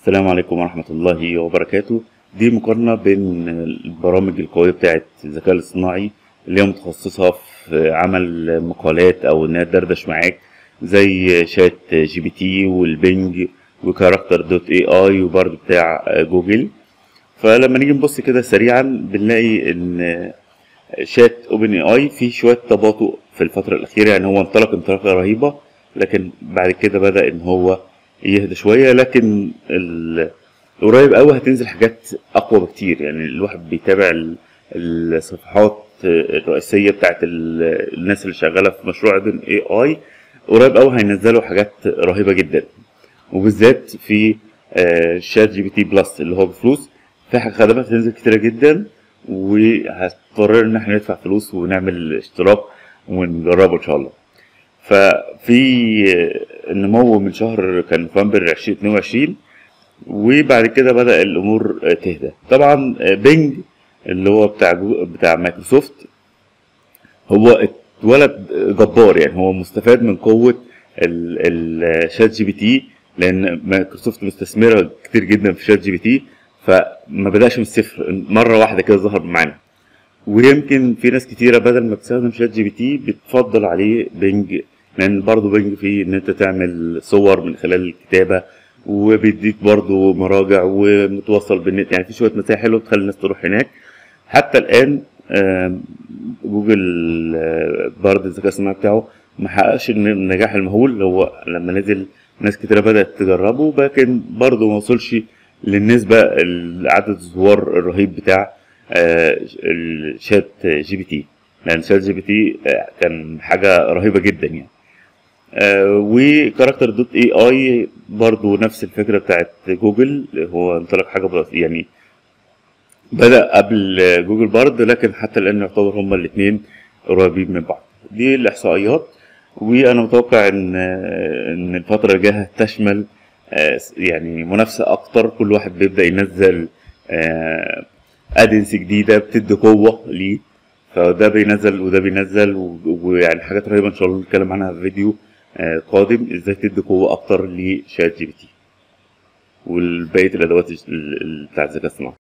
السلام عليكم ورحمة الله وبركاته دي مقارنة بين البرامج القوية بتاعت الذكاء الاصطناعي اللي هي متخصصة في عمل مقالات أو إنها تدردش معاك زي شات جي بي تي والبنج وكاركتر دوت اي اي وبرضه بتاع جوجل فلما نيجي نبص كده سريعا بنلاقي ان شات اوبن اي اي فيه شوية تباطؤ في الفترة الأخيرة يعني هو انطلق انطلاقة رهيبة لكن بعد كده بدأ إن هو يهدى شوية لكن ال- قريب قوي هتنزل حاجات أقوى بكتير يعني الواحد بيتابع ال- الصفحات الرئيسية بتاعت ال- الناس اللي شغالة في مشروع اوبن اي اي قريب قوي هينزلوا حاجات رهيبة جدا وبالذات في آه، شات جي بي تي بلس اللي هو بفلوس في حاجة خدمات هتنزل كتيرة جدا وهتضطر ان احنا ندفع فلوس ونعمل اشتراك ونجربه ان شاء الله ففي النمو من شهر كان نوفمبر 2022 وبعد كده بدأ الأمور تهدى طبعا بينج اللي هو بتاع جو بتاع مايكروسوفت هو اتولد جبار يعني هو مستفاد من قوة الشات جي بي تي لأن مايكروسوفت مستثمرة كتير جدا في شات جي بي تي فما بدأش من الصفر مرة واحدة كده ظهر معانا ويمكن في ناس كتيرة بدل ما بتستخدم شات جي بي تي بتفضل عليه بينج لأن برضه بينج فيه إن أنت تعمل صور من خلال الكتابة وبيديك برضه مراجع ومتوصل بالنت يعني في شوية مساحة حلوة بتخلي الناس تروح هناك حتى الآن آم، جوجل آه، برضه الذكاء الصناعي بتاعه ما حققش الن- النجاح المهول هو لما نزل ناس كتيرة بدأت تجربه لكن برضه ما وصلش للنسبة ال- عدد الزوار الرهيب بتاع آه، الشات جي بي تي لأن شات جي بي تي آه، كان حاجة رهيبة جدا يعني آه، وكاركتر دوت اي اي برضو نفس الفكرة بتاعت جوجل هو انطلق حاجة بس يعني بدأ قبل جوجل برضه لكن حتى الآن يعتبر هما الاتنين قريبين من بعض دي الإحصائيات وأنا متوقع إن إن الفترة الجاية هتشمل آه، يعني منافسة أكتر كل واحد بيبدأ ينزل أدنس جديدة بتدي قوة ليه فده بينزل وده بينزل و- ويعني حاجات رهيبة إن شاء الله نتكلم عنها في فيديو آه، قادم إزاي تدي قوة أكتر لشات جي بي تي والبقية الأدوات ال- ال- بتاعت الذكاء الصناعي